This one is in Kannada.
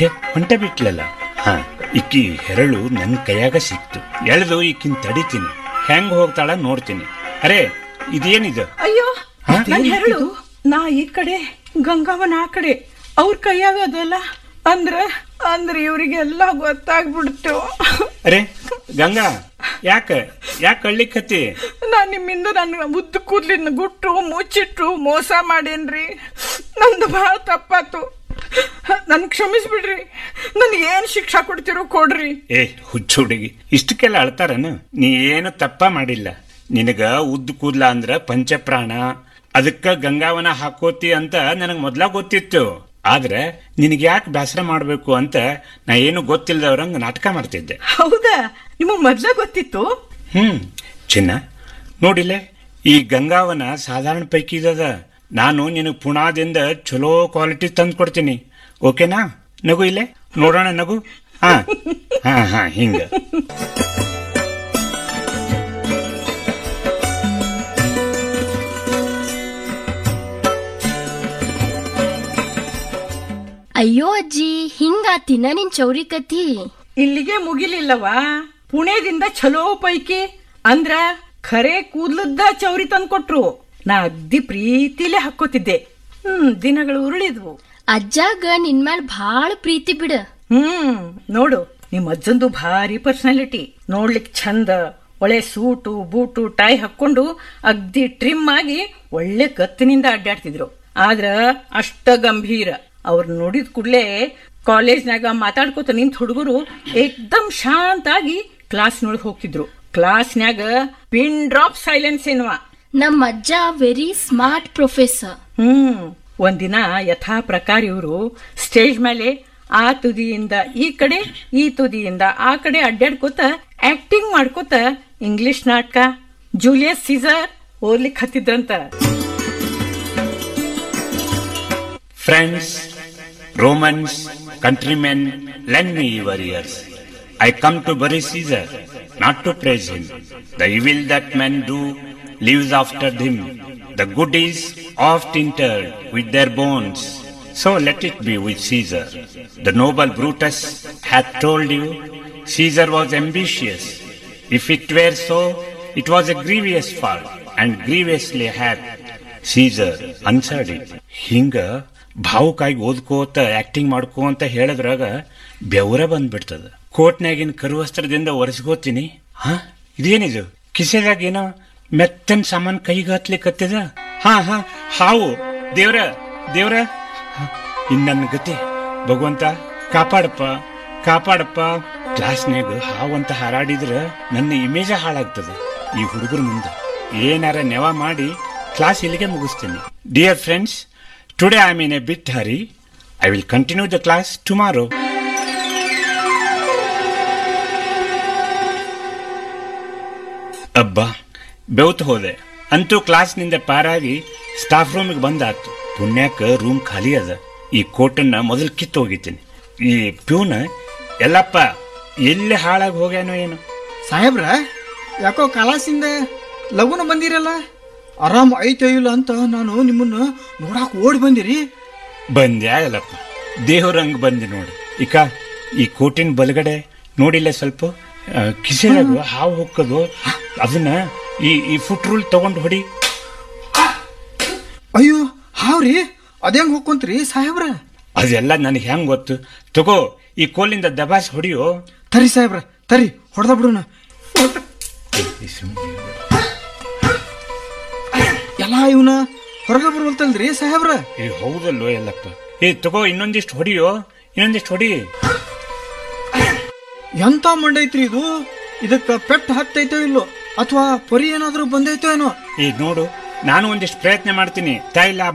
ಛೇ ಹೊಂಟ ಬಿಟ್ಲಲ್ಲ ಹಾ ಇಕ್ಕಿ ಹೆರಳು ನನ್ ಕೈಯಾಗ ಸಿಕ್ತು ಎಳೆದು ಇಕ್ಕಿನ್ ತಡಿತೀನಿ ಹೆಂಗ್ ಹೋಗ್ತಾಳ ನೋಡ್ತೀನಿ ಅರೆ ಇದೇನಿದು ಅಯ್ಯೋ ಹಾ? ನನ್ ಹೆರಳು ನಾ ಈ ಕಡೆ ಗಂಗಾವನ ಆ ಕಡೆ ಅವ್ರ ಕೈಯಾಗ ಅದಲ್ಲ ಅಂದ್ರ ಅಂದ್ರ ಇವ್ರಿಗೆಲ್ಲ ಗೊತ್ತಾಗ್ಬಿಡ್ತು ಅರೆ ಗಂಗಾ ಯಾಕ ಯಾಕ ಕಳ್ಳಿಕತ್ತಿ ನಾ ನಿಮ್ಮಿಂದ ನನ್ನ ಉದ್ದ ಕೂದ್ಲಿನ ಗುಟ್ಟು ಮುಚ್ಚಿಟ್ರು ಮೋಸ ಮಾಡೇನ್ರಿ ನಂದು ಬಹಳ ತಪ್ಪಾತು ನನ್ ಕ್ಷಮಿಸ್ಬಿಡ್ರಿ ನನ್ಗೆ ಏನ್ ಶಿಕ್ಷಾ ಕೊಡ್ತಿರೋ ಕೊಡ್ರಿ ಏ ಹುಚ್ಚು ಹುಡುಗಿ ಇಷ್ಟಕ್ಕೆಲ್ಲ ಅಳ್ತಾರನ ನೀ ಏನು ತಪ್ಪ ಮಾಡಿಲ್ಲ ನಿನಗ ಉದ್ದ ಕೂದ್ಲ ಅಂದ್ರ ಪಂಚಪ್ರಾಣ ಅದಕ್ಕ ಗಂಗಾವನ ಹಾಕೋತಿ ಅಂತ ನನಗ್ ಮೊದ್ಲ ಗೊತ್ತಿತ್ತು ಆದ್ರೆ ನಿನಗೆ ಯಾಕೆ ಬೇಸರ ಮಾಡ್ಬೇಕು ಅಂತ ನಾ ಏನು ಗೊತ್ತಿಲ್ಲದವ್ರಂಗ ನಾಟಕ ಮಾಡ್ತಿದ್ದೆ ಹೌದಾ ನಿಮಗ್ ಮೊದ್ಲ ಗೊತ್ತಿತ್ತು ಹ್ಮ್ ಚಿನ್ನ ನೋಡಿಲೆ ಈ ಗಂಗಾವನ ಸಾಧಾರಣ ಪೈಕಿ ಇದ್ದದ ನಾನು ನಿನಗೆ ಪುಣಾದಿಂದ ಚಲೋ ಕ್ವಾಲಿಟಿ ತಂದು ಕೊಡ್ತೀನಿ ಓಕೆನಾ ನಗು ಇಲ್ಲೇ ನೋಡೋಣ ನಗು ಹಾ ಹಾ ಹಾ ಹಿಂಗ ಅಯ್ಯೋ ಅಜ್ಜಿ ಹಿಂಗಾತಿನ ನಿನ್ ಚೌರಿ ಕತಿ ಇಲ್ಲಿಗೆ ಮುಗಿಲಿಲ್ಲವಾ ಪುಣೆದಿಂದ ಚಲೋ ಪೈಕಿ ಅಂದ್ರ ಖರೆ ಕೂದ್ಲದ್ದ ಚೌರಿ ತಂದ್ಕೊಟ್ರು ನಾ ಅಗ್ದಿ ಪ್ರೀತಿಲೇ ಹಾಕೋತಿದ್ದೆ ಹ್ಮ್ ದಿನಗಳು ಉರುಳಿದ್ವು ಅಜ್ಜಾಗ ನಿನ್ ಮ್ಯಾಲ್ ಭಾಳ ಪ್ರೀತಿ ಬಿಡ ಹ್ಮ್ ನೋಡು ನಿಮ್ ಅಜ್ಜಂದು ಭಾರಿ ಪರ್ಸನಾಲಿಟಿ ನೋಡ್ಲಿಕ್ ಚಂದ ಒಳ್ಳೆ ಸೂಟು ಬೂಟು ಟೈ ಹಾಕೊಂಡು ಅಗ್ದಿ ಟ್ರಿಮ್ ಆಗಿ ಒಳ್ಳೆ ಕತ್ತಿನಿಂದ ಅಡ್ಡಾಡ್ತಿದ್ರು ಆದ್ರ ಅಷ್ಟ ಗಂಭೀರ ಅವ್ರ ನೋಡಿದ ಕೂಡ್ಲೆ ಕಾಲೇಜ್ನಾಗ ಮಾತಾಡ್ಕೋತ ನಿಂತ ಹುಡುಗರು ಏಕ್ದಮ್ ಶಾಂತಾಗಿ ಕ್ಲಾಸ್ನೊಳಗೆ ಹೋಗ್ತಿದ್ರು ಕ್ಲಾಸ್ನ್ಯಾಗ ಪಿನ್ ಡ್ರಾಪ್ ಸೈಲೆನ್ಸ್ ಏನ್ವಾ ನಮ್ ಅಜ್ಜ ವೆರಿ ಸ್ಮಾರ್ಟ್ ಪ್ರೊಫೆಸರ್ ಹ್ಮ್ ಒಂದಿನ ಯಥಾ ಪ್ರಕಾರ ಇವರು ಸ್ಟೇಜ್ ಮೇಲೆ ಆ ತುದಿಯಿಂದ ಈ ಕಡೆ ಈ ತುದಿಯಿಂದ ಆ ಕಡೆ ಅಡ್ಡಾಡ್ಕೋತ ಆಕ್ಟಿಂಗ್ ಮಾಡ್ಕೋತ ಇಂಗ್ಲಿಷ್ ನಾಟಕ ಜೂಲಿಯಸ್ ಸೀಸರ್ ಓದ್ಲಿಕ್ ಹತ್ತಿದ್ರಂತ Friends, Romans, countrymen, lend me your ears. I come to bury Caesar, not to praise him. The evil that men do lives after him. The good is oft interred with their bones. So let it be with Caesar. The noble Brutus hath told you Caesar was ambitious. If it were so, it was a grievous fault, and grievously hath Caesar answered it ಹಿಂಗ ಭಾವುಕಾಗಿ ಓದ್ಕೋತ ಆಕ್ಟಿಂಗ್ ಮಾಡ್ಕೋ ಅಂತ ಹೇಳಿದ್ರಾಗ ಬೆವರ ಬಂದ್ಬಿಡ್ತದ ಕೋಟ್ನ್ಯಾಗಿನ ಕರುವಸ್ತ್ರದಿಂದ ಒರೆಸ್ಕೋತೀನಿ ಹಾ ಇದೇನಿದು ಕಿಸೆದಾಗ ಏನೋ ಮೆತ್ತನ್ ಸಾಮಾನ್ ಕೈಗೆ ಹತ್ಲಿಕ್ಕತ್ತಿದ ಹಾ ಹಾ ಹಾವು ದೇವ್ರ ದೇವ್ರ ಇನ್ ನನ್ನ ಗತಿ ಭಗವಂತ ಕಾಪಾಡಪ್ಪ ಕಾಪಾಡಪ್ಪ ಕ್ಲಾಸ್ನ್ಯಾಗ ಹಾವು ಅಂತ ಹಾರಾಡಿದ್ರ ನನ್ನ ಇಮೇಜ ಹಾಳಾಗ್ತದ ಈ ಹುಡುಗರ ಮುಂದೆ ಏನಾರ ನೆವ ಮಾಡಿ ಕ್ಲಾಸ್ ಇಲ್ಲಿಗೆ ಮುಗಿಸ್ತೀನಿ dear friends today I mean a bit hurry I will continue the class tomorrow ಅಬ್ಬಾ ಬೆವ್ತು ಹೋದೆ ಅಂತೂ ಕ್ಲಾಸ್ನಿಂದ ಪಾರಾಗಿ ಸ್ಟಾಫ್ ರೂಮಿಗೆ ಬಂದಾತು ಪುಣ್ಯಕ್ಕ ರೂಮ್ ಖಾಲಿ ಅದ ಈ ಕೋಟನ್ನ ಮೊದಲು ಕಿತ್ತು ಹೋಗಿದ್ದೀನಿ ಈ ಪ್ಯೂನ ಎಲ್ಲಪ್ಪ ಎಲ್ಲಿ ಹಾಳಾಗಿ ಹೋಗ್ಯಾನೋ ಏನೋ ಸಾಹೇಬ್ರ ಯಾಕೋ ಕಲಾಸಿಂದ ಲಗುನ ಬಂದಿರಲ್ಲ ಆರಾಮ್ ಐತೋ ಇಲ್ಲ ಅಂತ ನಾನು ನಿಮ್ಮನ್ನ ನೋಡಾಕ್ ಓಡಿ ಬಂದಿರಿ ಬಂದ್ಯಾ ಎಲ್ಲಪ್ಪ ದೇವ್ರಂಗ್ ಬಂದೆ ನೋಡಿ ಇಕ ಈ ಕೋಟಿನ ಬಲಗಡೆ ನೋಡಿಲ್ಲ ಸ್ವಲ್ಪ ಆ, ಕಿಸೆದಾಗ ಹಾವು ಹೊಕ್ಕದು ಅದನ್ನ ಈ ಈ ಫುಟ್ ರೂಲ್ ತಗೊಂಡು ಹೊಡಿ ಅಯ್ಯೋ ಹಾವ್ರಿ ಅದೇಂಗ್ ಹೋಗ್ಕೊಂತ್ರಿ ಸಾಹೇಬ್ರ ಅದೆಲ್ಲ ನನಗೆ ಹೆಂಗ್ ಗೊತ್ತು ತಗೋ ಈ ಕೋಲಿಂದ ದಬಾಸ್ ಹೊಡಿಯೋ ತರಿ ಸಾಹೇಬ್ರ ತರಿ ಹೊಡೆದ ಬಿಡೋಣ ಎಲ್ಲ ಇವನ ಹೊರಗೆ ಬರುವಲ್ತಲ್ರಿ ಸಾಹೇಬ್ರ ಏ ಹೌದಲ್ಲೋ ಎಲ್ಲಪ್ಪ ಏ ತಗೋ ಇನ್ನೊಂದಿಷ್ಟು ಹೊಡಿಯೋ ಇನ್ನೊಂದಿಷ್ಟು ಹೊಡಿ ಎಂತ ಮಂಡೈತ್ರಿ ಇದು ಇದಕ್ಕ ಪೆಟ್ಟು ಹತ್ತೈತೋ ಇಲ್ಲೋ ಅಥವಾ ಪರಿ ಏನಾದ್ರೂ ಬಂದೈತೋ ಏನೋ ಏ ನೋಡು ನಾನು ಒಂದಿಷ್ಟು ಪ್ರಯತ್ನ ಮಾಡ್ತೀನಿ ತಾಯಿಲ್ಲ